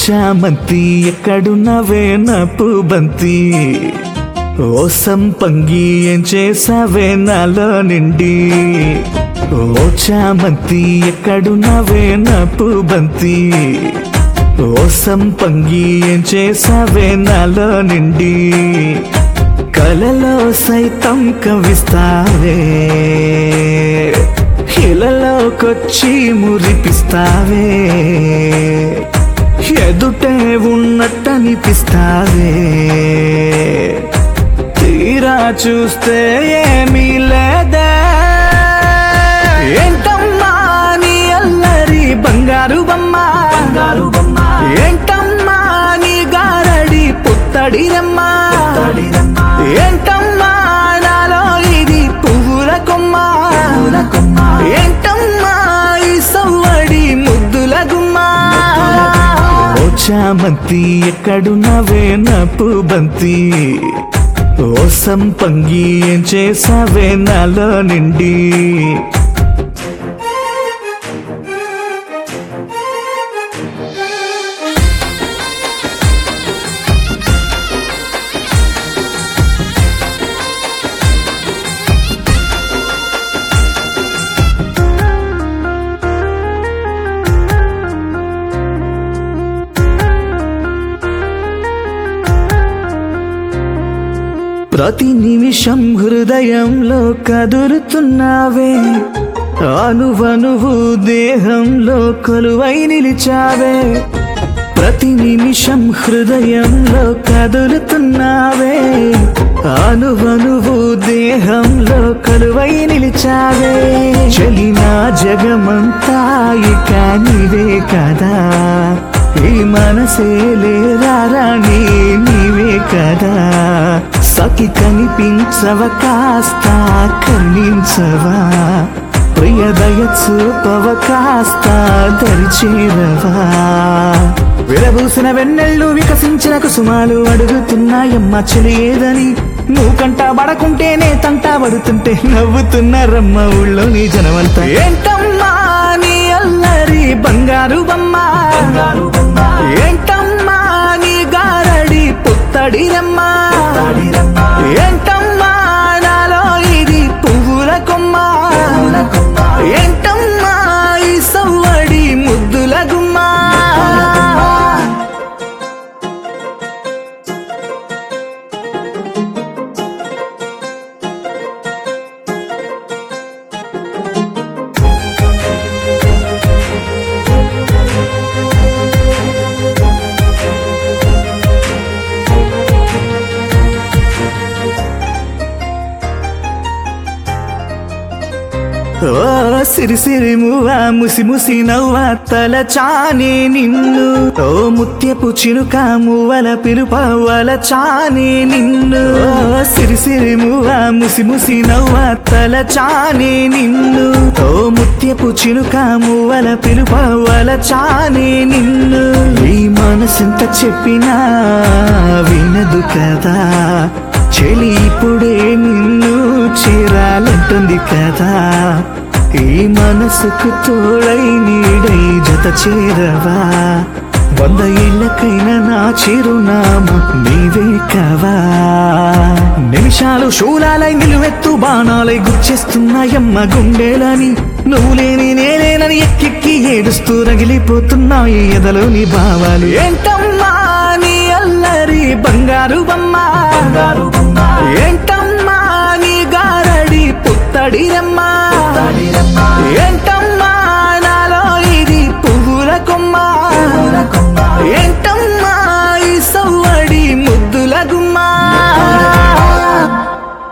చామంతి ఎక్కడున్నవే నప్పు బంతి ఓ సంపంగి ఏం చేసావే నాలో నిండి ఓ చామంతి ఎక్కడున్నవే నప్పు బంతి ఓ సంపంగి ఏం చేసావే నాలో నిండి కలలో సైతం కవిస్తావే ఇలలోకొచ్చి మురిపిస్తావే ఎదుటే ఉన్నట్టనిపిస్తావే తీరా చూస్తే ఏమీ లేదే ఏంటమ్మా నీ అల్లరి బంగారు బొమ్మ బంగారు బొమ్మ ఏంటమ్మా నీ గారడి పుత్తడి రమ్మ ఏంటమ్మా నాలో ఇది పువ్వుల కొమ్మ ఏంటమ్మా ఈ సవ్వడి ముద్దుల గుమ్మ ఓ చామంతి ఎక్కడున్నవే నప్పు బంతి ఓ సంపంగి ఏం చేసావే నాలో నిండి ప్రతి నిమిషం హృదయంలో కదురుతున్నావే అనువనువు దేహంలో కొలువై నిలిచావే ప్రతి నిమిషం హృదయంలో కదులుతున్నావే అనువనువు దేహంలో కొలువై నిలిచావే చలినా జగమంతా ఇక నీవే కదా ఈ మనసే లేరారాణి నీవే కదా సఖి కనిపించవ కాస్త కరుణించవా ప్రియదయ చూపవ కాస్త దరిచేరవా విరబూసిన వెన్నెళ్ళు వికసించిన కుసుమాలు అడుగుతున్నాయమ్మ చెలి ఏదని నువ్వు కంట పడకుంటేనే తంట పడుతుంటే నవ్వుతున్నారమ్మ ఊళ్ళోని జనమంతా ఏంటమ్మా నీ అల్లరి బంగారు బొమ్మ ఏంటమ్మా నీ గారడి పుత్తడి రమ్మ ఏంటమ్మా నాలో ఇది పువ్వుల కొమ్మ ఏంటమ్మా ఈ సవ్వడి ముద్దుల గుమ్మ ఓ సిరి సిరి మువ్వా ముసి ముసి నవ్వ తల చానే నిన్ను ఓ ముత్యపు చినుక మువ్వల పిలుపవల చానే నిన్ను ఓ సిరి సిరి మువ్వా ముసి ముసి నవ్వ తల చానే నిన్ను ఓ ముత్యపు చినుక మువ్వల పిలుపవల చానే నిన్ను ఈ మనసెంత చెప్పినా వినదు కదా చెలి ఇప్పుడే నిన్ను చేరాలంటుంది కదా ఈ మనసుకు తోడై నీడై జత చేరవా వంద ఏళ్ళకైనా నా చిరునామా నీవే కావా నిమిషాలు శూలాలై నిలువెత్తు బాణాలై గుచ్చేస్తున్నాయమ్మ గుండెలని నువ్వు లేని నేనేనని ఎక్కెక్కి ఏడుస్తూ రగిలిపోతున్నాయి ఎదలోని భావాలు ఏంటమ్మా నీ అల్లరి బంగారు బొమ్మ బంగారు